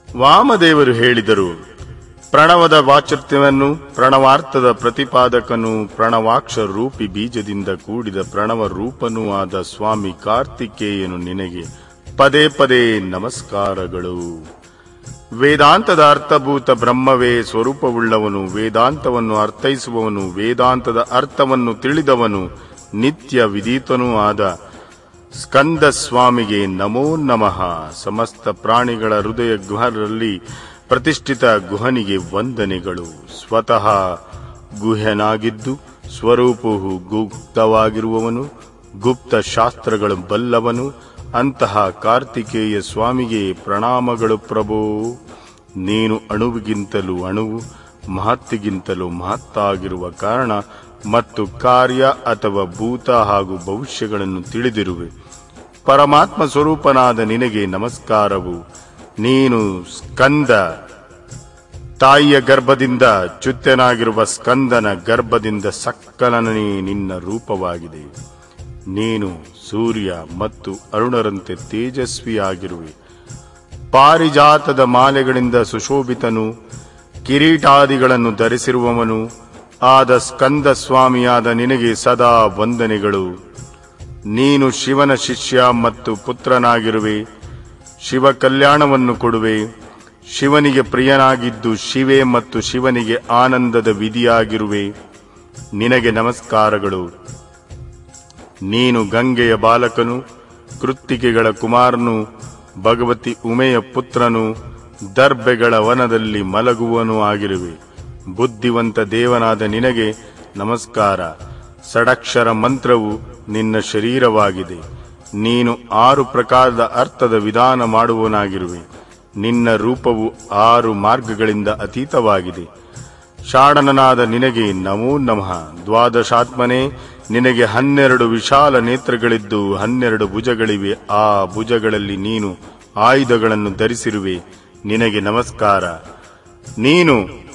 ವಾಮದೇವರು ಹೇಳಿದರು ಪ್ರಣವದ ವಾಚರ್ತ್ಯವನ್ನು ಪ್ರಣವಾರ್ಥದ ಪ್ರತಿಪಾದಕನು ಪ್ರಣವಾಕ್ಷ ರೂಪಿ ಬೀಜದಿಂದ ಕೂಡಿದ ಪ್ರಣವ ರೂಪನೂ ಆದ ಸ್ವಾಮಿ ಕಾರ್ತಿಕೇಯನು ನಿನಗೆ ಪದೇ ಪದೇ ನಮಸ್ಕಾರಗಳು ವೇದಾಂತದ ಅರ್ಥಭೂತ ಬ್ರಹ್ಮವೇ ಸ್ವರೂಪವುಳ್ಳವನು ವೇದಾಂತವನ್ನು ಅರ್ಥೈಸುವವನು ವೇದಾಂತದ ಅರ್ಥವನ್ನು ತಿಳಿದವನು ನಿತ್ಯ ವಿದಿತನೂ ಆದ ಸ್ಕಂದ ಸ್ವಾಮಿಗೆ ನಮೋ ನಮಃ ಸಮಸ್ತ ಪ್ರಾಣಿಗಳ ಹೃದಯ ಗುಹರಲ್ಲಿ ಪ್ರತಿಷ್ಠಿತ ಗುಹನಿಗೆ ವಂದನೆಗಳು ಸ್ವತಃ ಗುಹ್ಯನಾಗಿದ್ದು ಸ್ವರೂಪವು ಗುಪ್ತವಾಗಿರುವವನು ಗುಪ್ತ ಶಾಸ್ತ್ರಗಳು ಬಲ್ಲವನು ಅಂತಹ ಕಾರ್ತಿಕೇಯ ಸ್ವಾಮಿಗೆ ಪ್ರಣಾಮಗಳು ಪ್ರಭೋ ನೀನು ಅಣುವಿಗಿಂತಲೂ ಅಣುವು ಮಹತ್ತಿಗಿಂತಲೂ ಮಹತ್ತಾಗಿರುವ ಕಾರಣ ಮತ್ತು ಕಾರ್ಯ ಅಥವಾ ಭೂತ ಹಾಗೂ ಭವಿಷ್ಯಗಳನ್ನು ತಿಳಿದಿರುವೆ ಪರಮಾತ್ಮ ಸ್ವರೂಪನಾದ ನಿನಗೆ ನಮಸ್ಕಾರವು ನೀನು ಸ್ಕಂದ ತಾಯಿಯ ಗರ್ಭದಿಂದ ಚ್ಯುತ್ಯನಾಗಿರುವ ಸ್ಕಂದನ ಗರ್ಭದಿಂದ ಸಕ್ಕಲನೇ ನಿನ್ನ ರೂಪವಾಗಿದೆ ನೀನು ಸೂರ್ಯ ಮತ್ತು ಅರುಣರಂತೆ ತೇಜಸ್ವಿಯಾಗಿರುವೆ ಪಾರಿಜಾತದ ಮಾಲೆಗಳಿಂದ ಸುಶೋಭಿತನು ಕಿರೀಟಾದಿಗಳನ್ನು ಧರಿಸಿರುವವನು ಆದ ಸ್ಕಂದ ಸ್ವಾಮಿಯಾದ ನಿನಗೆ ಸದಾ ವಂದನೆಗಳು ನೀನು ಶಿವನ ಶಿಷ್ಯ ಮತ್ತು ಪುತ್ರನಾಗಿರುವೆ ಶಿವ ಕಲ್ಯಾಣವನ್ನು ಕೊಡುವೆ ಶಿವನಿಗೆ ಪ್ರಿಯನಾಗಿದ್ದು ಶಿವೆ ಮತ್ತು ಶಿವನಿಗೆ ಆನಂದದ ವಿಧಿಯಾಗಿರುವೆ ನಿನಗೆ ನಮಸ್ಕಾರಗಳು ನೀನು ಗಂಗೆಯ ಬಾಲಕನು ಕೃತ್ತಿಕೆಗಳ ಕುಮಾರನು ಭಗವತಿ ಉಮೆಯ ಪುತ್ರನು ದರ್ಬೆಗಳ ವನದಲ್ಲಿ ಮಲಗುವನು ಆಗಿರುವೆ ಬುದ್ಧಿವಂತ ದೇವನಾದ ನಿನಗೆ ನಮಸ್ಕಾರ ಷಡಕ್ಷರ ಮಂತ್ರವು ನಿನ್ನ ಶರೀರವಾಗಿದೆ ನೀನು ಆರು ಪ್ರಕಾರದ ಅರ್ಥದ ವಿಧಾನ ಮಾಡುವನಾಗಿರುವೆ ನಿನ್ನ ರೂಪವು ಆರು ಮಾರ್ಗಗಳಿಂದ ಅತೀತವಾಗಿದೆ ಷಾಡನನಾದ ನಿನಗೆ ನಮೋ ನಮಃ ದ್ವಾದಶಾತ್ಮನೇ ನಿನಗೆ ಹನ್ನೆರಡು ವಿಶಾಲ ನೇತ್ರಗಳಿದ್ದು ಹನ್ನೆರಡು ಭುಜಗಳಿವೆ ಆ ಭುಜಗಳಲ್ಲಿ ನೀನು ಆಯುಧಗಳನ್ನು ಧರಿಸಿರುವೆ ನಿನಗೆ ನಮಸ್ಕಾರ ನೀನು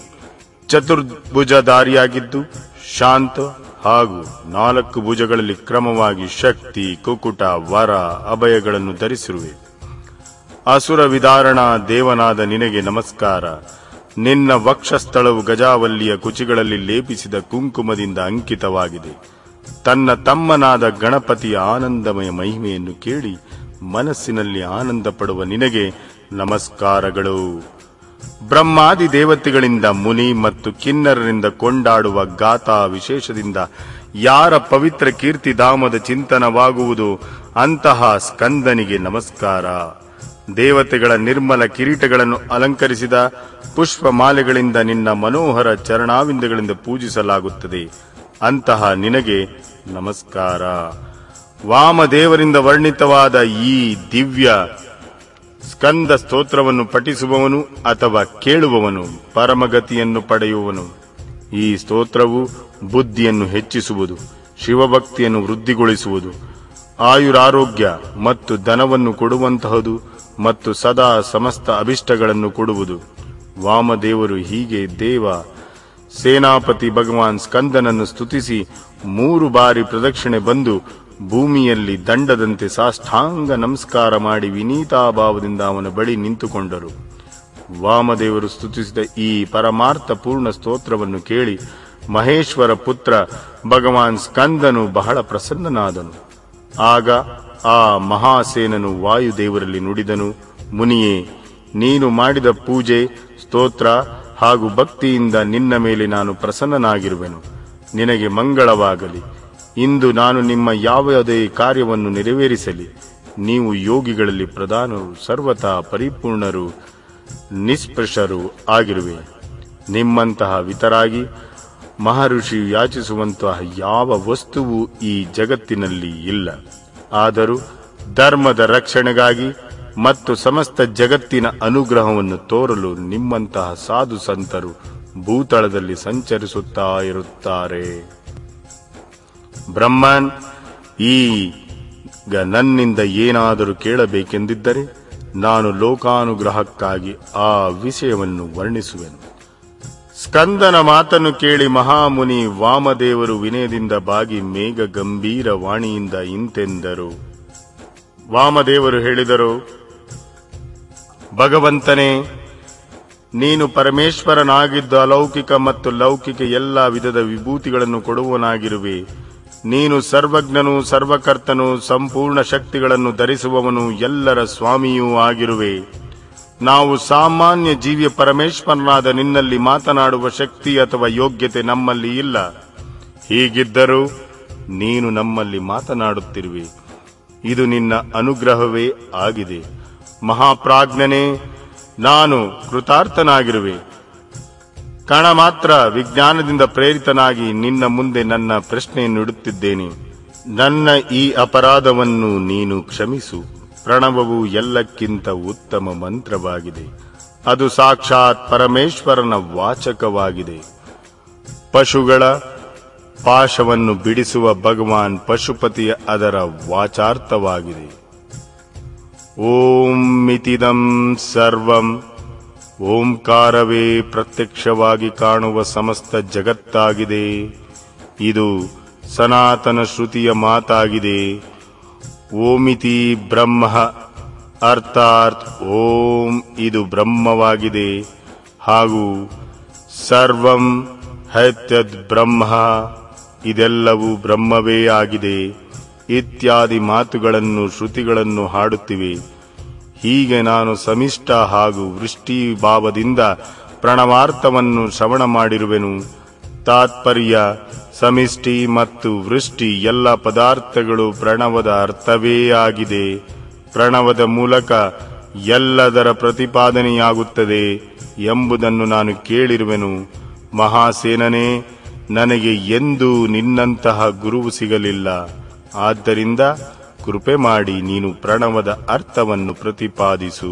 ಚತುರ್ಭುಜಧಾರಿಯಾಗಿದ್ದು ಶಾಂತ ಹಾಗೂ ನಾಲ್ಕು ಭುಜಗಳಲ್ಲಿ ಕ್ರಮವಾಗಿ ಶಕ್ತಿ ಕುಕುಟ ವರ ಅಭಯಗಳನ್ನು ಧರಿಸಿರುವೆ ಅಸುರ ವಿದಾರಣ ದೇವನಾದ ನಿನಗೆ ನಮಸ್ಕಾರ ನಿನ್ನ ವಕ್ಷಸ್ಥಳವು ಗಜಾವಲ್ಲಿಯ ಕುಚಿಗಳಲ್ಲಿ ಲೇಪಿಸಿದ ಕುಂಕುಮದಿಂದ ಅಂಕಿತವಾಗಿದೆ ತನ್ನ ತಮ್ಮನಾದ ಗಣಪತಿಯ ಆನಂದಮಯ ಮಹಿಮೆಯನ್ನು ಕೇಳಿ ಮನಸ್ಸಿನಲ್ಲಿ ಆನಂದ ಪಡುವ ನಿನಗೆ ನಮಸ್ಕಾರಗಳು ಬ್ರಹ್ಮಾದಿ ದೇವತೆಗಳಿಂದ ಮುನಿ ಮತ್ತು ಕಿನ್ನರರಿಂದ ಕೊಂಡಾಡುವ ಗಾಥಾ ವಿಶೇಷದಿಂದ ಯಾರ ಪವಿತ್ರ ಕೀರ್ತಿಧಾಮದ ಚಿಂತನವಾಗುವುದು ಅಂತಹ ಸ್ಕಂದನಿಗೆ ನಮಸ್ಕಾರ ದೇವತೆಗಳ ನಿರ್ಮಲ ಕಿರೀಟಗಳನ್ನು ಅಲಂಕರಿಸಿದ ಪುಷ್ಪ ಮಾಲೆಗಳಿಂದ ನಿನ್ನ ಮನೋಹರ ಚರಣಾವಿಂದಗಳಿಂದ ಪೂಜಿಸಲಾಗುತ್ತದೆ ಅಂತಹ ನಿನಗೆ ನಮಸ್ಕಾರ ವಾಮದೇವರಿಂದ ವರ್ಣಿತವಾದ ಈ ದಿವ್ಯ ಸ್ಕಂದ ಸ್ತೋತ್ರವನ್ನು ಪಠಿಸುವವನು ಅಥವಾ ಕೇಳುವವನು ಪರಮಗತಿಯನ್ನು ಪಡೆಯುವವನು ಈ ಸ್ತೋತ್ರವು ಬುದ್ಧಿಯನ್ನು ಹೆಚ್ಚಿಸುವುದು ಶಿವಭಕ್ತಿಯನ್ನು ವೃದ್ಧಿಗೊಳಿಸುವುದು ಆಯುರಾರೋಗ್ಯ ಮತ್ತು ಧನವನ್ನು ಕೊಡುವಂತಹದು ಮತ್ತು ಸದಾ ಸಮಸ್ತ ಅಭಿಷ್ಟಗಳನ್ನು ಕೊಡುವುದು ವಾಮದೇವರು ಹೀಗೆ ದೇವ ಸೇನಾಪತಿ ಭಗವಾನ್ ಸ್ಕಂದನನ್ನು ಸ್ತುತಿಸಿ ಮೂರು ಬಾರಿ ಪ್ರದಕ್ಷಿಣೆ ಬಂದು ಭೂಮಿಯಲ್ಲಿ ದಂಡದಂತೆ ಸಾಷ್ಟಾಂಗ ನಮಸ್ಕಾರ ಮಾಡಿ ವಿನೀತಾಭಾವದಿಂದ ಅವನ ಬಳಿ ನಿಂತುಕೊಂಡರು ವಾಮದೇವರು ಸ್ತುತಿಸಿದ ಈ ಪರಮಾರ್ಥ ಪೂರ್ಣ ಸ್ತೋತ್ರವನ್ನು ಕೇಳಿ ಮಹೇಶ್ವರ ಪುತ್ರ ಭಗವಾನ್ ಸ್ಕಂದನು ಬಹಳ ಪ್ರಸನ್ನನಾದನು ಆಗ ಆ ಮಹಾಸೇನನು ವಾಯುದೇವರಲ್ಲಿ ನುಡಿದನು ಮುನಿಯೇ ನೀನು ಮಾಡಿದ ಪೂಜೆ ಸ್ತೋತ್ರ ಹಾಗೂ ಭಕ್ತಿಯಿಂದ ನಿನ್ನ ಮೇಲೆ ನಾನು ಪ್ರಸನ್ನನಾಗಿರುವೆನು ನಿನಗೆ ಮಂಗಳವಾಗಲಿ ಇಂದು ನಾನು ನಿಮ್ಮ ಯಾವುದೇ ಕಾರ್ಯವನ್ನು ನೆರವೇರಿಸಲಿ ನೀವು ಯೋಗಿಗಳಲ್ಲಿ ಪ್ರಧಾನರು ಸರ್ವತಾ ಪರಿಪೂರ್ಣರು ನಿಷ್ಪೃಷರು ಆಗಿರುವೆ ನಿಮ್ಮಂತಹ ವಿತರಾಗಿ ಮಹರ್ಷಿಯು ಯಾಚಿಸುವಂತಹ ಯಾವ ವಸ್ತುವು ಈ ಜಗತ್ತಿನಲ್ಲಿ ಇಲ್ಲ ಆದರೂ ಧರ್ಮದ ರಕ್ಷಣೆಗಾಗಿ ಮತ್ತು ಸಮಸ್ತ ಜಗತ್ತಿನ ಅನುಗ್ರಹವನ್ನು ತೋರಲು ನಿಮ್ಮಂತಹ ಸಾಧು ಸಂತರು ಭೂತಳದಲ್ಲಿ ಸಂಚರಿಸುತ್ತಾ ಇರುತ್ತಾರೆ ಬ್ರಹ್ಮನ್ ಈಗ ನನ್ನಿಂದ ಏನಾದರೂ ಕೇಳಬೇಕೆಂದಿದ್ದರೆ ನಾನು ಲೋಕಾನುಗ್ರಹಕ್ಕಾಗಿ ಆ ವಿಷಯವನ್ನು ವರ್ಣಿಸುವೆನು ಸ್ಕಂದನ ಮಾತನ್ನು ಕೇಳಿ ಮಹಾಮುನಿ ವಾಮದೇವರು ವಿನಯದಿಂದ ಬಾಗಿ ಮೇಘ ಗಂಭೀರ ವಾಣಿಯಿಂದ ಇಂತೆಂದರು ವಾಮದೇವರು ಹೇಳಿದರು ಭಗವಂತನೇ ನೀನು ಪರಮೇಶ್ವರನಾಗಿದ್ದು ಅಲೌಕಿಕ ಮತ್ತು ಲೌಕಿಕ ಎಲ್ಲ ವಿಧದ ವಿಭೂತಿಗಳನ್ನು ಕೊಡುವನಾಗಿರುವೆ ನೀನು ಸರ್ವಜ್ಞನು ಸರ್ವಕರ್ತನು ಸಂಪೂರ್ಣ ಶಕ್ತಿಗಳನ್ನು ಧರಿಸುವವನು ಎಲ್ಲರ ಸ್ವಾಮಿಯೂ ಆಗಿರುವೆ ನಾವು ಸಾಮಾನ್ಯ ಜೀವಿಯ ಪರಮೇಶ್ವರನಾದ ನಿನ್ನಲ್ಲಿ ಮಾತನಾಡುವ ಶಕ್ತಿ ಅಥವಾ ಯೋಗ್ಯತೆ ನಮ್ಮಲ್ಲಿ ಇಲ್ಲ ಹೀಗಿದ್ದರೂ ನೀನು ನಮ್ಮಲ್ಲಿ ಮಾತನಾಡುತ್ತಿರುವೆ ಇದು ನಿನ್ನ ಅನುಗ್ರಹವೇ ಆಗಿದೆ ಮಹಾಪ್ರಾಜ್ಞನೇ ನಾನು ಕೃತಾರ್ಥನಾಗಿರುವೆ ಕಣ ಮಾತ್ರ ವಿಜ್ಞಾನದಿಂದ ಪ್ರೇರಿತನಾಗಿ ನಿನ್ನ ಮುಂದೆ ನನ್ನ ಪ್ರಶ್ನೆಯನ್ನು ಇಡುತ್ತಿದ್ದೇನೆ ನನ್ನ ಈ ಅಪರಾಧವನ್ನು ನೀನು ಕ್ಷಮಿಸು ಪ್ರಣವವು ಎಲ್ಲಕ್ಕಿಂತ ಉತ್ತಮ ಮಂತ್ರವಾಗಿದೆ ಅದು ಸಾಕ್ಷಾತ್ ಪರಮೇಶ್ವರನ ವಾಚಕವಾಗಿದೆ ಪಶುಗಳ ಪಾಶವನ್ನು ಬಿಡಿಸುವ ಭಗವಾನ್ ಪಶುಪತಿಯ ಅದರ ವಾಚಾರ್ಥವಾಗಿದೆ ಓಂ ಮಿತಿದಂ ಸರ್ವಂ ಓಂಕಾರವೇ ಪ್ರತ್ಯಕ್ಷವಾಗಿ ಕಾಣುವ ಸಮಸ್ತ ಜಗತ್ತಾಗಿದೆ ಇದು ಸನಾತನ ಶ್ರುತಿಯ ಮಾತಾಗಿದೆ ಓಮಿತಿ ಬ್ರಹ್ಮ ಅರ್ಥಾತ್ ಓಂ ಇದು ಬ್ರಹ್ಮವಾಗಿದೆ ಹಾಗೂ ಸರ್ವಂ ಹೈತ್ಯದ್ ಬ್ರಹ್ಮ ಇದೆಲ್ಲವೂ ಬ್ರಹ್ಮವೇ ಆಗಿದೆ ಇತ್ಯಾದಿ ಮಾತುಗಳನ್ನು ಶ್ರುತಿಗಳನ್ನು ಹಾಡುತ್ತಿವೆ ಹೀಗೆ ನಾನು ಸಮಿಷ್ಟ ಹಾಗೂ ವೃಷ್ಟಿ ಭಾವದಿಂದ ಪ್ರಣವಾರ್ಥವನ್ನು ಶ್ರವಣ ಮಾಡಿರುವೆನು ತಾತ್ಪರ್ಯ ಸಮಿಷ್ಟಿ ಮತ್ತು ವೃಷ್ಟಿ ಎಲ್ಲ ಪದಾರ್ಥಗಳು ಪ್ರಣವದ ಅರ್ಥವೇ ಆಗಿದೆ ಪ್ರಣವದ ಮೂಲಕ ಎಲ್ಲದರ ಪ್ರತಿಪಾದನೆಯಾಗುತ್ತದೆ ಎಂಬುದನ್ನು ನಾನು ಕೇಳಿರುವೆನು ಮಹಾಸೇನನೇ ನನಗೆ ಎಂದೂ ನಿನ್ನಂತಹ ಗುರುವು ಸಿಗಲಿಲ್ಲ ಆದ್ದರಿಂದ ಕೃಪೆ ಮಾಡಿ ನೀನು ಪ್ರಣವದ ಅರ್ಥವನ್ನು ಪ್ರತಿಪಾದಿಸು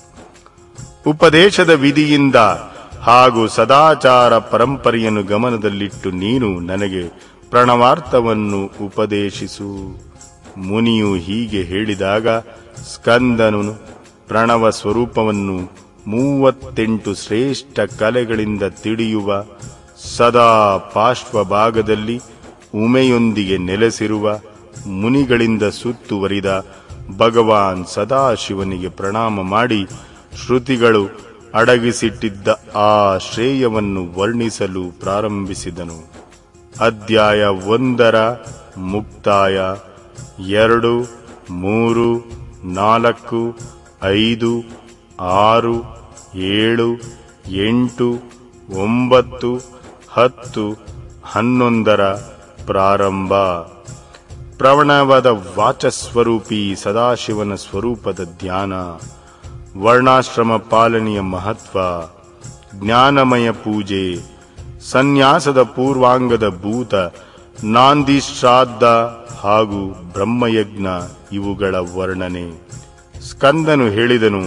ಉಪದೇಶದ ವಿಧಿಯಿಂದ ಹಾಗೂ ಸದಾಚಾರ ಪರಂಪರೆಯನ್ನು ಗಮನದಲ್ಲಿಟ್ಟು ನೀನು ನನಗೆ ಪ್ರಣವಾರ್ಥವನ್ನು ಉಪದೇಶಿಸು ಮುನಿಯು ಹೀಗೆ ಹೇಳಿದಾಗ ಸ್ಕಂದನು ಪ್ರಣವ ಸ್ವರೂಪವನ್ನು ಮೂವತ್ತೆಂಟು ಶ್ರೇಷ್ಠ ಕಲೆಗಳಿಂದ ತಿಳಿಯುವ ಸದಾ ಪಾರ್ಶ್ವಭಾಗದಲ್ಲಿ ಉಮೆಯೊಂದಿಗೆ ನೆಲೆಸಿರುವ ಮುನಿಗಳಿಂದ ಸುತ್ತುವರಿದ ಭಗವಾನ್ ಸದಾಶಿವನಿಗೆ ಪ್ರಣಾಮ ಮಾಡಿ ಶ್ರುತಿಗಳು ಅಡಗಿಸಿಟ್ಟಿದ್ದ ಆ ಶ್ರೇಯವನ್ನು ವರ್ಣಿಸಲು ಪ್ರಾರಂಭಿಸಿದನು ಅಧ್ಯಾಯ ಒಂದರ ಮುಕ್ತಾಯ ಎರಡು ಮೂರು ನಾಲ್ಕು ಐದು ಆರು ಏಳು ಎಂಟು ಒಂಬತ್ತು ಹತ್ತು ಹನ್ನೊಂದರ ಪ್ರಾರಂಭ ಪ್ರವಣವಾದ ವಾಚಸ್ವರೂಪಿ ಸದಾಶಿವನ ಸ್ವರೂಪದ ಧ್ಯಾನ ವರ್ಣಾಶ್ರಮ ಪಾಲನೆಯ ಮಹತ್ವ ಜ್ಞಾನಮಯ ಪೂಜೆ ಸನ್ಯಾಸದ ಪೂರ್ವಾಂಗದ ಭೂತ ನಾಂದಿ ಶ್ರಾದ್ದ ಹಾಗೂ ಬ್ರಹ್ಮಯಜ್ಞ ಇವುಗಳ ವರ್ಣನೆ ಸ್ಕಂದನು ಹೇಳಿದನು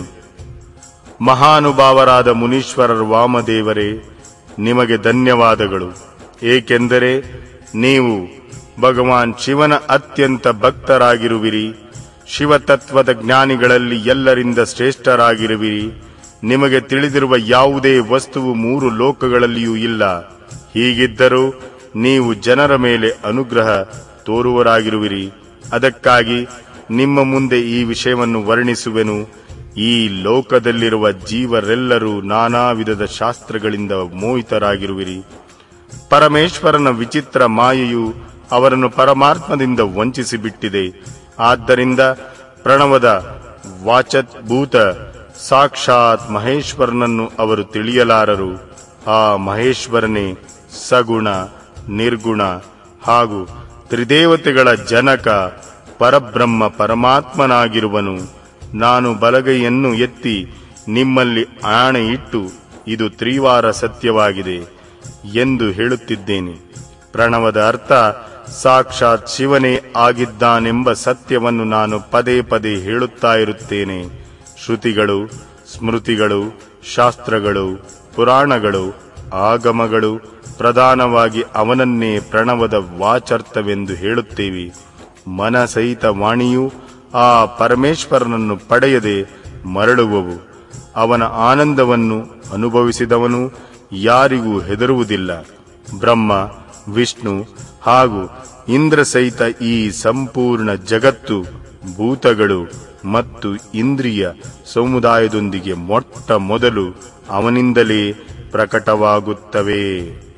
ಮಹಾನುಭಾವರಾದ ಮುನೀಶ್ವರರ ವಾಮದೇವರೇ ನಿಮಗೆ ಧನ್ಯವಾದಗಳು ಏಕೆಂದರೆ ನೀವು ಭಗವಾನ್ ಶಿವನ ಅತ್ಯಂತ ಭಕ್ತರಾಗಿರುವಿರಿ ಶಿವತತ್ವದ ಜ್ಞಾನಿಗಳಲ್ಲಿ ಎಲ್ಲರಿಂದ ಶ್ರೇಷ್ಠರಾಗಿರುವಿರಿ ನಿಮಗೆ ತಿಳಿದಿರುವ ಯಾವುದೇ ವಸ್ತುವು ಮೂರು ಲೋಕಗಳಲ್ಲಿಯೂ ಇಲ್ಲ ಹೀಗಿದ್ದರೂ ನೀವು ಜನರ ಮೇಲೆ ಅನುಗ್ರಹ ತೋರುವರಾಗಿರುವಿರಿ ಅದಕ್ಕಾಗಿ ನಿಮ್ಮ ಮುಂದೆ ಈ ವಿಷಯವನ್ನು ವರ್ಣಿಸುವೆನು ಈ ಲೋಕದಲ್ಲಿರುವ ಜೀವರೆಲ್ಲರೂ ನಾನಾ ವಿಧದ ಶಾಸ್ತ್ರಗಳಿಂದ ಮೋಹಿತರಾಗಿರುವಿರಿ ಪರಮೇಶ್ವರನ ವಿಚಿತ್ರ ಮಾಯೆಯು ಅವರನ್ನು ಪರಮಾತ್ಮದಿಂದ ವಂಚಿಸಿ ಬಿಟ್ಟಿದೆ ಆದ್ದರಿಂದ ಪ್ರಣವದ ವಾಚತ್ಭೂತ ಸಾಕ್ಷಾತ್ ಮಹೇಶ್ವರನನ್ನು ಅವರು ತಿಳಿಯಲಾರರು ಆ ಮಹೇಶ್ವರನೇ ಸಗುಣ ನಿರ್ಗುಣ ಹಾಗೂ ತ್ರಿದೇವತೆಗಳ ಜನಕ ಪರಬ್ರಹ್ಮ ಪರಮಾತ್ಮನಾಗಿರುವನು ನಾನು ಬಲಗೈಯನ್ನು ಎತ್ತಿ ನಿಮ್ಮಲ್ಲಿ ಆಣೆ ಇಟ್ಟು ಇದು ತ್ರಿವಾರ ಸತ್ಯವಾಗಿದೆ ಎಂದು ಹೇಳುತ್ತಿದ್ದೇನೆ ಪ್ರಣವದ ಅರ್ಥ ಸಾಕ್ಷಾತ್ ಶಿವನೇ ಆಗಿದ್ದಾನೆಂಬ ಸತ್ಯವನ್ನು ನಾನು ಪದೇ ಪದೇ ಹೇಳುತ್ತಾ ಇರುತ್ತೇನೆ ಶ್ರುತಿಗಳು ಸ್ಮೃತಿಗಳು ಶಾಸ್ತ್ರಗಳು ಪುರಾಣಗಳು ಆಗಮಗಳು ಪ್ರಧಾನವಾಗಿ ಅವನನ್ನೇ ಪ್ರಣವದ ವಾಚರ್ಥವೆಂದು ಹೇಳುತ್ತೇವೆ ಮನಸಹಿತ ವಾಣಿಯು ಆ ಪರಮೇಶ್ವರನನ್ನು ಪಡೆಯದೆ ಮರಳುವವು ಅವನ ಆನಂದವನ್ನು ಅನುಭವಿಸಿದವನು ಯಾರಿಗೂ ಹೆದರುವುದಿಲ್ಲ ಬ್ರಹ್ಮ ವಿಷ್ಣು ಹಾಗೂ ಇಂದ್ರ ಸಹಿತ ಈ ಸಂಪೂರ್ಣ ಜಗತ್ತು ಭೂತಗಳು ಮತ್ತು ಇಂದ್ರಿಯ ಸಮುದಾಯದೊಂದಿಗೆ ಮೊಟ್ಟ ಮೊದಲು ಅವನಿಂದಲೇ ಪ್ರಕಟವಾಗುತ್ತವೆ